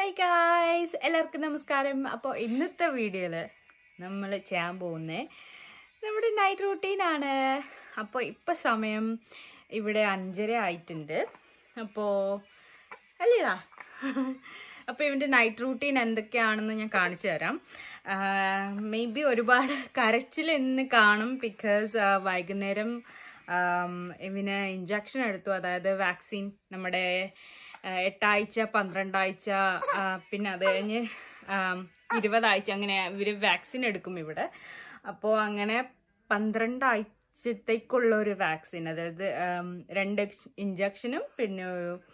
Hi guys എല്ലാവർക്കും നമസ്കാരം അപ്പോൾ ഇന്നത്തെ വീഡിയോയിൽ നമ്മൾ ചെയ്യാൻ പോകുന്നത് നമ്മുടെ നൈറ്റ് റൂട്ടീനാണ് അപ്പോൾ ഇപ്പം സമയം ഇവിടെ അഞ്ചര ആയിട്ടുണ്ട് അപ്പോൾ അല്ലേടാ അപ്പോൾ ഇവൻ്റെ നൈറ്റ് റൂട്ടീൻ എന്തൊക്കെയാണെന്ന് ഞാൻ കാണിച്ചു തരാം മേ ബി ഒരുപാട് കരച്ചിൽ ഇന്ന് കാണും ബിക്കോസ് വൈകുന്നേരം ആം, ഇവന് ഇഞ്ചക്ഷൻ എടുത്തു അതായത് വാക്സിൻ നമ്മുടെ ആ, എട്ടാഴ്ച പന്ത്രണ്ടാഴ്ച ആ, പിന്നെ അത് കഴിഞ്ഞ് ആം, ഇരുപതാഴ്ച അങ്ങനെ ഇവർ വാക്സിൻ എടുക്കും ഇവിടെ അപ്പോൾ അങ്ങനെ പന്ത്രണ്ടാഴ്ചത്തേക്കുള്ള ഒരു വാക്സിൻ അതായത് ആം, രണ്ട് ഇഞ്ചക്ഷനും പിന്നെ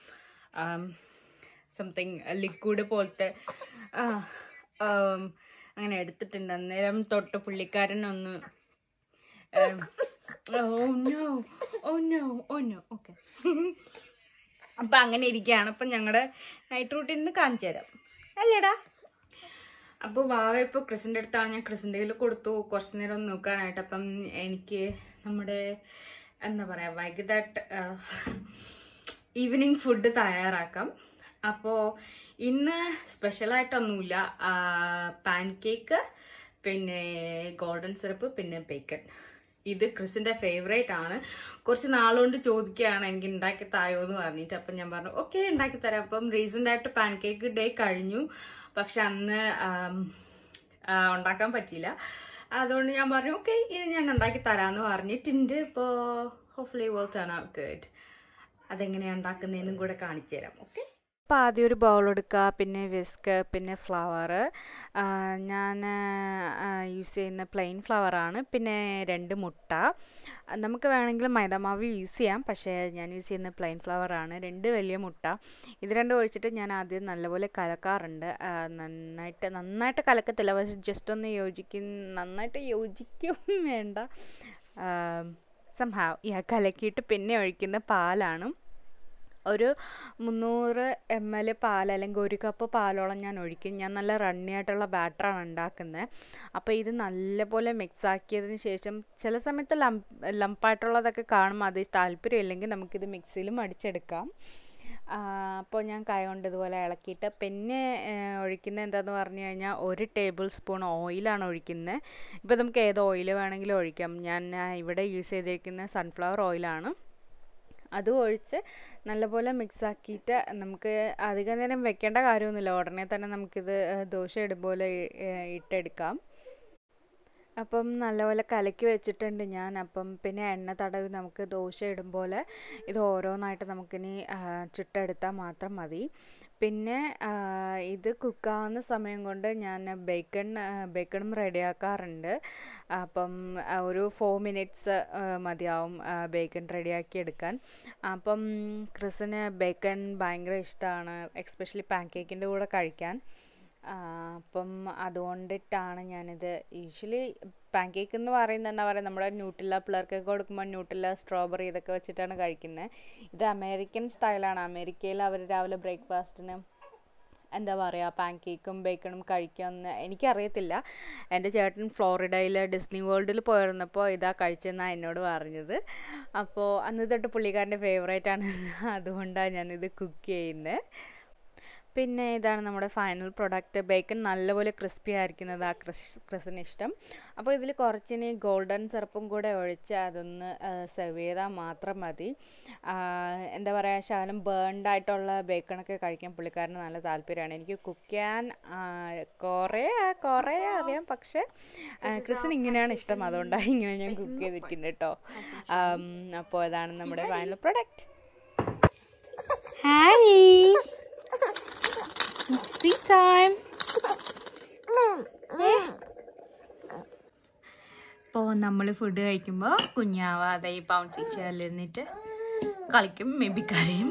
സംതിങ് ലിക്വിഡ് പോലത്തെ ആ, ആം, അങ്ങനെ എടുത്തിട്ടുണ്ട് അന്നേരം തൊട്ട് പുള്ളിക്കാരൻ ഒന്ന് oh no oh no oh no okay അപ്പം അങ്ങനെ ഇരിക്കുകയാണ് അപ്പം ഞങ്ങളുടെ നൈറ്റ് റൂട്ടീൻ നിന്ന് കാണിച്ചു തരാം അല്ലേടാ അപ്പോൾ വാവ ഇപ്പോൾ ക്രിസിൻ്റെ അടുത്താണ് ഞാൻ ക്രിസിൻ്റെ കയ്യിൽ കൊടുത്തു കുറച്ച് നേരം ഒന്ന് നോക്കാനായിട്ട് അപ്പം എനിക്ക് നമ്മുടെ എന്താ പറയുക വൈകിട്ട് ഈവനിങ് ഫുഡ് തയ്യാറാക്കാം അപ്പോൾ ഇന്ന് സ്പെഷ്യലായിട്ടൊന്നുമില്ല പാൻ കേക്ക് പിന്നെ ഗോൾഡൻ സിറപ്പ് പിന്നെ ബേക്കൺ ഇത് ക്രിസിന്റെ ഫേവറേറ്റ് ആണ് കുറച്ച് നാളുകൊണ്ട് ചോദിക്കുകയാണ് എനിക്ക് ഉണ്ടാക്കി തായോ എന്ന് പറഞ്ഞിട്ട് അപ്പം ഞാൻ പറഞ്ഞു ഓക്കെ ഉണ്ടാക്കി തരാം അപ്പം റീസെൻ്റ് ആയിട്ട് പാൻ കേക്ക് ഡേ കഴിഞ്ഞു പക്ഷെ അന്ന് ആം, ആ, ഉണ്ടാക്കാൻ പറ്റിയില്ല അതുകൊണ്ട് ഞാൻ പറഞ്ഞു ഓക്കെ ഇത് ഞാൻ ഉണ്ടാക്കി തരാമെന്ന് പറഞ്ഞിട്ടുണ്ട് ഇപ്പോൾ hopefully work turn out good അതെങ്ങനെയാണ് ഉണ്ടാക്കുന്നതെന്നും കൂടെ കാണിച്ചു തരാം ഓക്കെ അപ്പോൾ ആദ്യം ഒരു ബൗൾ എടുക്കുക പിന്നെ വിസ്ക് പിന്നെ ഫ്ലവർ ഞാൻ യൂസ് ചെയ്യുന്ന പ്ലെയിൻ ഫ്ലവറാണ് പിന്നെ രണ്ട് മുട്ട നമുക്ക് വേണമെങ്കിൽ മൈദാമാവ് യൂസ് ചെയ്യാം പക്ഷേ ഞാൻ യൂസ് ചെയ്യുന്ന പ്ലെയിൻ ഫ്ലവറാണ് രണ്ട് വലിയ മുട്ട ഇത് രണ്ടും ഒഴിച്ചിട്ട് ഞാൻ ആദ്യം നല്ലപോലെ കലക്കാറുണ്ട് ആ, നന്നായിട്ട് നന്നായിട്ട് കലക്കത്തില്ല പക്ഷെ ജസ്റ്റ് ഒന്ന് യോജിക്കും നന്നായിട്ട് യോജിക്കും വേണ്ട സംഹാവ് ഈ കലക്കിയിട്ട് പിന്നെ ഒഴിക്കുന്ന പാലാണ് ഒരു മുന്നൂറ് എം എൽ പാൽ അല്ലെങ്കിൽ ഒരു കപ്പ് പാലോളം ഞാൻ ഒഴിക്കും ഞാൻ നല്ല റണ്ണി ആയിട്ടുള്ള ബാറ്ററാണ് ഉണ്ടാക്കുന്നത് അപ്പോൾ ഇത് നല്ലപോലെ മിക്സ് ആക്കിയതിന് ശേഷം ചില സമയത്ത് ലംപ് ലംപായിട്ടുള്ളതൊക്കെ കാണും അത് താല്പര്യമില്ലെങ്കിൽ നമുക്കിത് മിക്സിയിലും അടിച്ചെടുക്കാം അപ്പോൾ ഞാൻ കൈ കൊണ്ട് ഇതുപോലെ ഇളക്കിയിട്ട് പിന്നെ ഒഴിക്കുന്നത് എന്താണെന്ന് പറഞ്ഞു കഴിഞ്ഞാൽ ഒരു ടേബിൾ സ്പൂൺ ഓയിലാണ് ഒഴിക്കുന്നത് ഇപ്പോൾ നമുക്ക് ഏത് ഓയിൽ വേണമെങ്കിലും ഒഴിക്കാം ഞാൻ ആ, ഇവിടെ യൂസ് ചെയ്തിരിക്കുന്നത് സൺഫ്ലവർ ഓയിലാണ് അതും ഒഴിച്ച് നല്ലപോലെ മിക്സ് ആക്കിയിട്ട് നമുക്ക് അധികം നേരം വെക്കേണ്ട കാര്യമൊന്നുമില്ല ഉടനെ തന്നെ നമുക്കിത് ഏഹ്, ദോശ ഇടുപോലെ ഏഹ്, ഇട്ടെടുക്കാം അപ്പം നല്ലപോലെ കലക്കി വെച്ചിട്ടുണ്ട് ഞാൻ അപ്പം പിന്നെ എണ്ണ തടവി നമുക്ക് ദോശ ഇടും പോലെ ഇത് ഓരോന്നായിട്ട് നമുക്കിനി ആ, ചുട്ടെടുത്താൽ മാത്രം മതി പിന്നെ ആ, ഇത് കുക്കാവുന്ന സമയം കൊണ്ട് ഞാൻ ബേക്കൺ ബേക്കണും റെഡിയാക്കാറുണ്ട് അപ്പം ആ, ഒരു ഫോർ മിനിറ്റ്സ് മതിയാവും ബേക്കൺ റെഡിയാക്കി എടുക്കാൻ അപ്പം ക്രിസിന് ബേക്കൺ ഭയങ്കര ഇഷ്ടമാണ് എക്സ്പെഷ്യലി പാൻ കേക്കിൻ്റെ കൂടെ കഴിക്കാൻ ആ, അപ്പം അതുകൊണ്ടിട്ടാണ് ഞാനിത് യൂഷ്വലി പാൻ കേക്ക് എന്ന് പറയുന്നത് എന്താ പറയുക നമ്മുടെ ന്യൂട്ടില്ല പിള്ളേർക്കൊക്കെ കൊടുക്കുമ്പോൾ ന്യൂട്ടില്ല സ്ട്രോബെറി ഇതൊക്കെ വെച്ചിട്ടാണ് കഴിക്കുന്നത് ഇത് അമേരിക്കൻ സ്റ്റൈലാണ് അമേരിക്കയിൽ അവർ രാവിലെ ബ്രേക്ക്ഫാസ്റ്റിന് എന്താ പറയുക പാൻ കേക്കും ബേക്കണും കഴിക്കുമെന്ന് എനിക്കറിയത്തില്ല എൻ്റെ ചേട്ടൻ ഫ്ലോറിഡയിൽ ഡിസ്നി വേൾഡിൽ പോയിരുന്നപ്പോൾ ഇതാ കഴിച്ചെന്നാണ് എന്നോട് പറഞ്ഞത് അപ്പോൾ അന്ന് തൊട്ട് പുള്ളിക്കാരൻ്റെ ഫേവറേറ്റ് ആണ് അതുകൊണ്ടാണ് ഞാനിത് കുക്ക് ചെയ്യുന്നത് പിന്നെ ഇതാണ് നമ്മുടെ ഫൈനൽ പ്രൊഡക്റ്റ് ബേക്കൺ നല്ലപോലെ ക്രിസ്പി ആയിരിക്കുന്നത് ആ ക്രിസ് ക്രിസിന് ഇഷ്ടം അപ്പോൾ ഇതിൽ കുറച്ചിനി ഗോൾഡൻ സിറപ്പും കൂടെ ഒഴിച്ച് അതൊന്ന് സെർവ് ചെയ്താൽ മാത്രം മതി ആ, എന്താ പറയുക ശകലം ബേൺഡ് ആയിട്ടുള്ള ബേക്കണൊക്കെ കഴിക്കാൻ പുള്ളിക്കാരന് നല്ല താല്പര്യമാണ് എനിക്ക് കുക്ക് ചെയ്യാൻ ആ, കുറേ കുറേ അറിയാം പക്ഷേ ആ, ക്രിസിന് ഇങ്ങനെയാണ് ഇഷ്ടം അതുകൊണ്ടാണ് ഇങ്ങനെ ഞാൻ കുക്ക് ചെയ്തിരിക്കുന്നത് കേട്ടോ അപ്പോൾ ഇതാണ് നമ്മുടെ final product hi Tea time. ഇപ്പോൾ നമ്മൾ ഫുഡ് കഴിക്കുമ്പോൾ കുഞ്ഞാവാതെ ഈ ബൗൺസി ചെയറിലിരുന്നിട്ട് കളിക്കും മേ ബി കരയും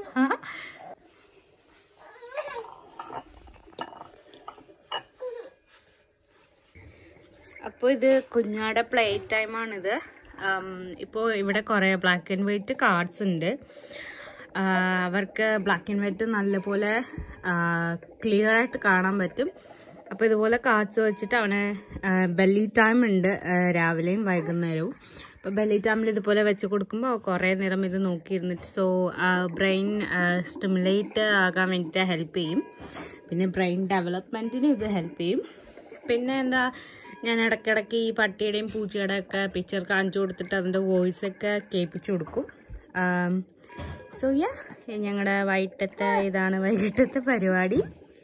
അപ്പോൾ ഇത് കുഞ്ഞാടെ പ്ലേ ടൈമാണിത് ഇപ്പോൾ ഇവിടെ കുറേ ബ്ലാക്ക് ആൻഡ് വൈറ്റ് കാർഡ്സ് ഉണ്ട് ആ, അവർക്ക് ബ്ലാക്ക് ആൻഡ് വൈറ്റ് നല്ലപോലെ ക്ലിയർ ആയിട്ട് കാണാൻ പറ്റും അപ്പോൾ ഇതുപോലെ കാർഡ്സ് വെച്ചിട്ട് അവന് ബെല്ലി ടൈം ഉണ്ട് ആ, രാവിലെയും വൈകുന്നേരവും അപ്പോൾ ബെല്ലി ടൈമിൽ ഇതുപോലെ വെച്ച് കൊടുക്കുമ്പോൾ കുറേ നേരം ഇത് നോക്കിയിരുന്നിട്ട് സോ ബ്രെയിൻ സ്റ്റിമുലേറ്റ് ആകാൻ വേണ്ടിയിട്ട് ഹെൽപ്പ് ചെയ്യും പിന്നെ ബ്രെയിൻ ഡെവലപ്മെൻറ്റിനും ഇത് ഹെൽപ്പ് ചെയ്യും പിന്നെ എന്താ ഞാൻ ഇടയ്ക്കിടയ്ക്ക് ഈ പട്ടിയുടെയും പൂച്ചയുടെ ഒക്കെ പിക്ചർ കാണിച്ചു കൊടുത്തിട്ട് അതിൻ്റെ വോയിസ് ഒക്കെ കേൾപ്പിച്ചു കൊടുക്കും സോ യാ ഞങ്ങളുടെ വൈകിട്ടത്തെ ഇതാണ് വൈകിട്ടത്തെ പരിപാടി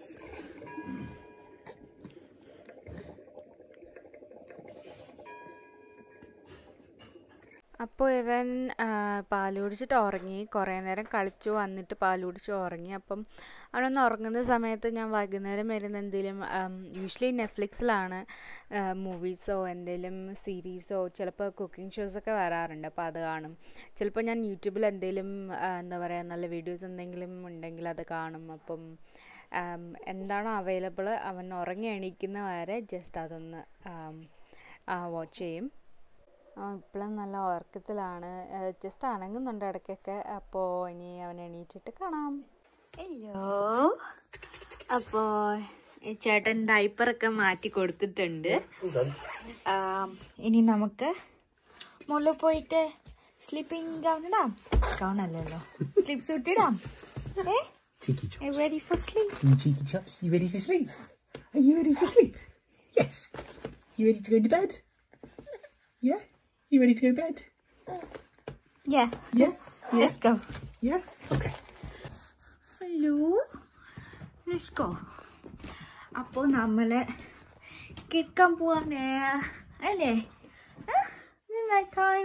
അപ്പോൾ ഇവൻ ആ, പാല് കുടിച്ചിട്ട് ഉറങ്ങി കുറേ നേരം കളിച്ചു വന്നിട്ട് പാല് കുടിച്ച് ഉറങ്ങി അപ്പം അവനൊന്ന് ഉറങ്ങുന്ന സമയത്ത് ഞാൻ വൈകുന്നേരം വരുന്ന എന്തെങ്കിലും യൂഷ്വലി നെറ്റ്ഫ്ലിക്സിലാണ് മൂവീസോ എന്തെങ്കിലും സീരീസോ ചിലപ്പോൾ കുക്കിംഗ് ഷോസൊക്കെ വരാറുണ്ട് അപ്പോൾ അത് കാണും ചിലപ്പോൾ ഞാൻ യൂട്യൂബിൽ എന്തെങ്കിലും ആ, എന്താ പറയുക നല്ല വീഡിയോസ് എന്തെങ്കിലും ഉണ്ടെങ്കിൽ അത് കാണും അപ്പം ആം, എന്താണോ അവൈലബിൾ അവൻ ഉറങ്ങി എണീക്കുന്ന വരെ ജസ്റ്റ് അതൊന്ന് വാച്ച് ചെയ്യും ഇപ്പോഴും നല്ല ഉറക്കത്തിലാണ് ജസ്റ്റ് അനങ്ങുന്നുണ്ട് ഇടയ്ക്കൊക്കെ അപ്പോൾ ഇനി അവൻ എണീറ്റിട്ട് കാണാം ഹലോ അപ്പോൾ ചേട്ടൻ ഡൈപ്പറൊക്കെ മാറ്റി കൊടുത്തിട്ടുണ്ട് ആം, ഇനി നമുക്ക് മുകളിൽ പോയിട്ട് സ്ലീപ്പിംഗ് ഗൗൺ ഇടാം ഗൗൺ അല്ലല്ലോ സ്ലീപ്പ് സൂട്ട് ഇടാം ഏ Cheeky chops. Ready for sleep You cheeky chops. You ready for sleep? Are you ready for sleep? Yes. You ready to go to bed? Yeah? You ready to go to bed? Yeah Yeah? Let's go Yeah? Okay. Hello let's go അപ്പോൾ നമ്മൾ കിടക്കാൻ പോവാണേ അല്ലേ night time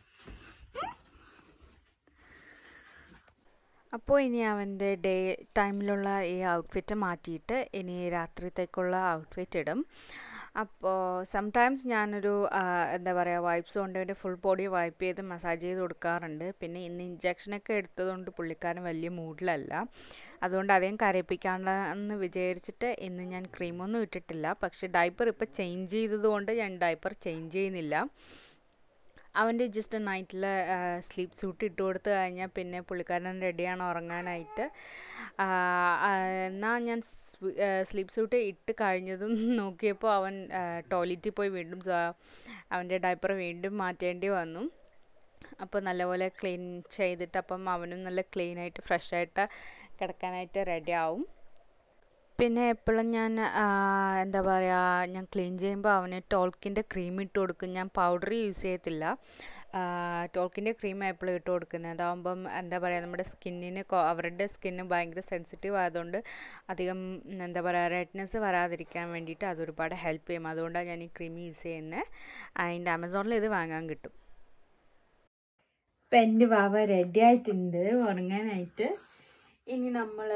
അപ്പോൾ ഇനി അവൻ്റെ day ടൈമിലുള്ള ഈ outfit മാറ്റിയിട്ട് ഇനി രാത്രിത്തേക്കുള്ള ഔട്ട്ഫിറ്റ് ഇടും അപ്പോൾ സംടൈംസ് ഞാനൊരു ആ, എന്താ പറയുക വൈപ്സ് കൊണ്ട് അവൻ്റെ ഫുൾ ബോഡി വൈപ്പ് ചെയ്ത് മസാജ് ചെയ്ത് കൊടുക്കാറുണ്ട് പിന്നെ ഇന്ന് ഇഞ്ചക്ഷനൊക്കെ എടുത്തതുകൊണ്ട് പുള്ളിക്കാരൻ വലിയ മൂഡിലല്ല അതുകൊണ്ട് അധികം കരയിപ്പിക്കാണ്ടെന്ന് വിചാരിച്ചിട്ട് ഇന്ന് ഞാൻ ക്രീമൊന്നും ഇട്ടിട്ടില്ല പക്ഷേ ഡൈപ്പർ ഇപ്പോൾ ചേഞ്ച് ചെയ്തതുകൊണ്ട് ഞാൻ ഡൈപ്പർ ചേഞ്ച് ചെയ്യുന്നില്ല അവൻ്റെ ജസ്റ്റ് നൈറ്റിൽ സ്ലീപ്പ് സൂട്ട് ഇട്ട് കൊടുത്തു കഴിഞ്ഞാൽ പിന്നെ പുള്ളിക്കാരൻ റെഡിയാണ് ഉറങ്ങാനായിട്ട് ആ, ആ, എന്നാൽ ഞാൻ സ്ലീപ്പ് സൂട്ട് ഇട്ട് കഴിഞ്ഞതും നോക്കിയപ്പോൾ അവൻ ടോയ്ലറ്റിൽ പോയി വീണ്ടും സ- അവൻ്റെ ഡയപ്പർ വീണ്ടും മാറ്റേണ്ടി വന്നു അപ്പോൾ നല്ലപോലെ ക്ലീൻ ചെയ്തിട്ട് അപ്പം അവനും നല്ല ക്ലീൻ ആയിട്ട് ഫ്രഷ് ആയിട്ട് കിടക്കാനായിട്ട് റെഡി ആവും പിന്നെ എപ്പോഴും ഞാൻ ആ, എന്താ പറയുക ഞാൻ ക്ലീൻ ചെയ്യുമ്പോൾ അവന് ടോൾക്കിൻ്റെ ക്രീം ഇട്ട് കൊടുക്കും ഞാൻ പൗഡർ യൂസ് ചെയ്യത്തില്ല ടോൾക്കിൻ്റെ ക്രീം എപ്പോഴും ഇട്ട് കൊടുക്കുന്നത് അതാകുമ്പം എന്താ പറയുക നമ്മുടെ സ്കിന്നിന് അവരുടെ സ്കിന്ന് ഭയങ്കര സെൻസിറ്റീവ് ആയതുകൊണ്ട് അധികം ഉം, എന്താ പറയുക റെഡ്നെസ് വരാതിരിക്കാൻ വേണ്ടിയിട്ട് അത് ഒരുപാട് ഹെൽപ്പ് ചെയ്യും അതുകൊണ്ടാണ് ഞാൻ ഈ ക്രീം യൂസ് ചെയ്യുന്നത് അതിൻ്റെ ആമസോണിൽ ഇത് വാങ്ങാൻ കിട്ടും ഇപ്പം എൻ്റെ ബാബ റെഡി ആയിട്ടുണ്ട് ഉറങ്ങാനായിട്ട് ഇനി നമ്മൾ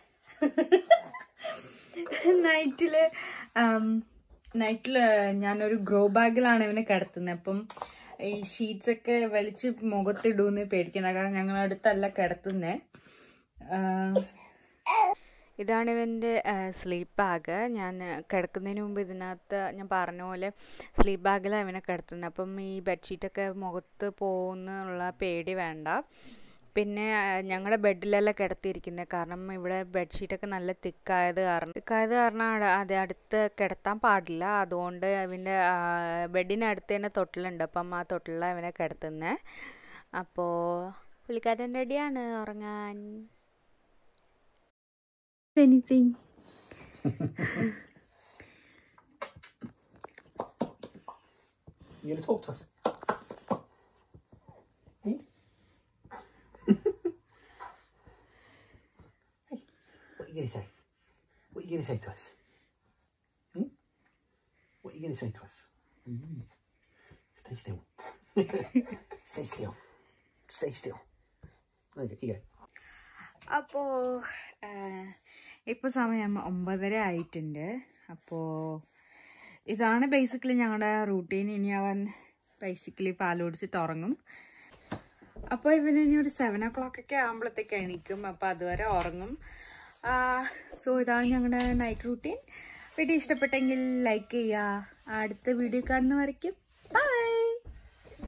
നൈറ്റിൽ നൈറ്റിൽ ഞാനൊരു ഗ്രോ ബാഗിലാണ് ഇവനെ കിടത്തുന്നത് അപ്പം ഈ ഷീറ്റ്സ് ഒക്കെ വലിച്ച് മുഖത്തിടൂന്ന് പേടിക്കുന്നത് കാരണം ഞങ്ങളുടെ അടുത്തല്ല കിടത്തുന്നത് ഇതാണ് ഇവൻ്റെ സ്ലീപ്പ് ബാഗ് ഞാൻ കിടക്കുന്നതിന് മുമ്പ് ഇതിനകത്ത് ഞാൻ പറഞ്ഞ പോലെ സ്ലീപ്പ് ബാഗിലാണ് ഇവനെ കിടത്തുന്നത് അപ്പം ഈ ബെഡ്ഷീറ്റൊക്കെ മുഖത്ത് പോകുന്നുള്ള പേടി വേണ്ട പിന്നെ ഞങ്ങളുടെ ബെഡിലെല്ലാം കിടത്തിയിരിക്കുന്നത് കാരണം ഇവിടെ ബെഡ്ഷീറ്റൊക്കെ നല്ല തിക്കായത് കാരണം തിക്കായത് കാരണം അട- അത് അടുത്ത് കിടത്താൻ പാടില്ല അതുകൊണ്ട് ഇവൻ്റെ ബെഡിനടുത്ത് തന്നെ തൊട്ടിലുണ്ട് അപ്പം ആ തൊട്ടിലാണ് ഇവനെ കിടത്തുന്നത് അപ്പോൾ പുള്ളിക്കാരൻ റെഡിയാണ് ഉറങ്ങാൻ anything You gonna talk to us? Hey? hey, what are you gonna say? What are you gonna say to us? Hmm? What are you gonna say to us? Mm. Stay still. Stay still. Stay still. Okay, you go. അപ്പോൾ ഇപ്പോൾ സമയം ഒമ്പതര ആയിട്ടുണ്ട് അപ്പോൾ ഇതാണ് basically ഞങ്ങളുടെ routine ഇനി അവൻ ബേസിക്കലി പാൽ കുടിച്ചിട്ട് ഉറങ്ങും അപ്പോൾ ഇവന് ഇനി ഒരു സെവൻ ഓ ക്ലോക്ക് ഒക്കെ ആകുമ്പോഴത്തേക്ക് എണീക്കും അപ്പോൾ അതുവരെ ഉറങ്ങും സോ ഇതാണ് ഞങ്ങളുടെ നൈറ്റ് റൂട്ടീൻ വീഡിയോ ഇഷ്ടപ്പെട്ടെങ്കിൽ ലൈക്ക് ചെയ്യുക അടുത്ത വീഡിയോ കാണുന്ന വരയ്ക്കും